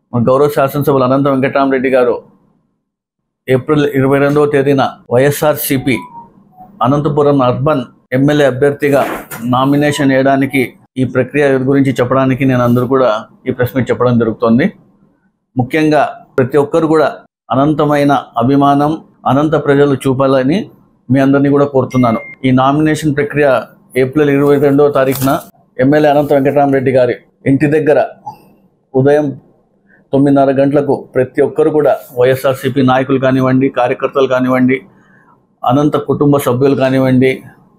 మన గౌరవ శాసనసభ్యులు అనంత వెంకటరామరెడ్డి గారు ఏప్రిల్ ఇరవై రెండవ తేదీన వైఎస్ఆర్ సిపి అనంతపురం అర్బన్ ఎమ్మెల్యే అభ్యర్థిగా నామినేషన్ వేయడానికి ఈ ప్రక్రియ గురించి చెప్పడానికి నేను అందరూ కూడా ఈ ప్రెస్ మీట్ చెప్పడం జరుగుతోంది ముఖ్యంగా ప్రతి ఒక్కరు కూడా అనంతమైన అభిమానం అనంత ప్రజలు చూపాలని మీ అందరినీ కూడా కోరుతున్నాను ఈ నామినేషన్ ప్రక్రియ ఏప్రిల్ ఇరవై రెండవ తారీఖున ఎమ్మెల్యే అనంత వెంకటరామరెడ్డి గారి ఇంటి దగ్గర ఉదయం తొమ్మిదిన్నర గంటలకు ప్రతి ఒక్కరు కూడా వైఎస్ఆర్సీపీ నాయకులు కానివ్వండి కార్యకర్తలు కానివ్వండి అనంత కుటుంబ సభ్యులు కానివ్వండి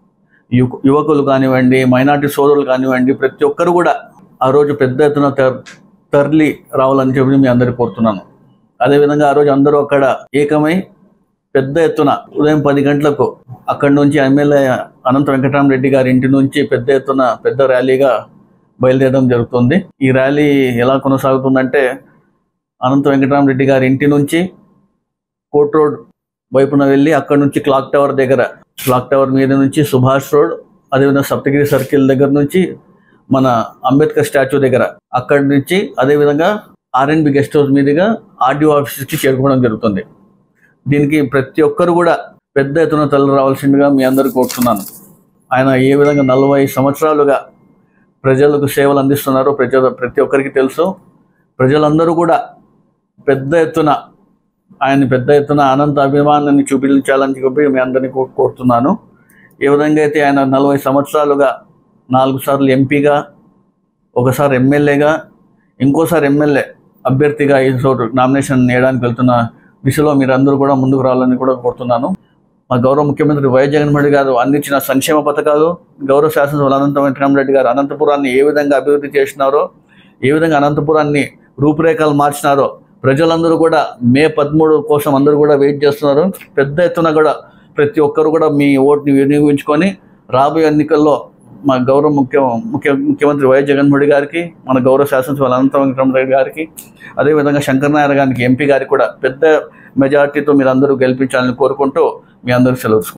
యువ- యువకులు కానివ్వండి మైనార్టీ సోదరులు కానివ్వండి ప్రతి ఒక్కరు కూడా ఆ రోజు పెద్ద ఎత్తున తర్- తరలి రావాలని చెప్పి మీ అందరికీ కోరుతున్నాను అదేవిధంగా ఆ రోజు అందరూ అక్కడ ఏకమై పెద్ద ఎత్తున ఉదయం పది గంటలకు అక్కడి నుంచి ఎమ్మెల్యే అనంత వెంకటరామరెడ్డి గారి ఇంటి నుంచి పెద్ద ఎత్తున పెద్ద ర్యాలీగా బయలుదేరడం జరుగుతుంది ఈ ర్యాలీ ఎలా కొనసాగుతుందంటే అనంత వెంకటరామరెడ్డి గారి ఇంటి నుంచి కోర్ట్ రోడ్ వైపున వెళ్ళి అక్కడ నుంచి క్లాక్ టవర్ దగ్గర క్లాక్ టవర్ మీద నుంచి సుభాష్ రోడ్ అదేవిధంగా సప్తగిరి సర్కిల్ దగ్గర నుంచి మన అంబేద్కర్ స్టాచ్యూ దగ్గర అక్కడి నుంచి అదేవిధంగా ఆర్ఎన్బి గెస్ట్ హౌస్ మీదుగా ఆర్డీఓ ఆఫీస్కి చేరుకోవడం జరుగుతుంది దీనికి ప్రతి ఒక్కరు కూడా పెద్ద ఎత్తున తల్లి రావాల్సిందిగా మీ అందరికీ కోరుతున్నాను ఆయన ఏ విధంగా నలభై సంవత్సరాలుగా ప్రజలకు సేవలు అందిస్తున్నారో ప్రజల ప్రతి ఒక్కరికి తెలుసు ప్రజలందరూ కూడా పెద్ద ఎత్తున ఆయన పెద్ద ఎత్తున అనంత అభిమానాన్ని చూపించాలని చెప్పి మీ అందరినీ కో- కోరుతున్నాను ఏ విధంగా అయితే ఆయన నలభై సంవత్సరాలుగా నాలుగు సార్లు ఎంపీగా ఒకసారి ఎమ్మెల్యేగా ఇంకోసారి ఎమ్మెల్యే అభ్యర్థిగా ఈ చోటు నామినేషన్ వేయడానికి వెళ్తున్న దిశలో మీరందరూ కూడా ముందుకు రావాలని కూడా కోరుతున్నాను మా గౌరవ ముఖ్యమంత్రి వైఎస్ జగన్మోహన్ రెడ్డి గారు అందించిన సంక్షేమ పథకాలు గౌరవ శాసనసభ్యులు అనంత వెంకటరామరెడ్డి గారు అనంతపురాన్ని ఏ విధంగా అభివృద్ధి చేసినారో ఏ విధంగా అనంతపురాన్ని రూపురేఖలు మార్చినారో ప్రజలందరూ కూడా మే పదమూడు కోసం అందరూ కూడా వెయిట్ చేస్తున్నారు పెద్ద ఎత్తున కూడా ప్రతి ఒక్కరు కూడా మీ ఓటుని వినియోగించుకొని రాబోయే ఎన్నికల్లో మా గౌరవ ముఖ్య ముఖ్య ముఖ్యమంత్రి వైఎస్ జగన్మోహన్ రెడ్డి గారికి మన గౌరవ శాసనసభ్యులు అనంత వెంకటరామరెడ్డి గారికి అదేవిధంగా శంకర్ నాయర్ గారికి ఎంపీ గారికి కూడా పెద్ద మెజార్టీతో మీరు అందరూ గెలిపించాలని కోరుకుంటూ మీ అందరూ సెలవు తీసుకుంటున్నాను.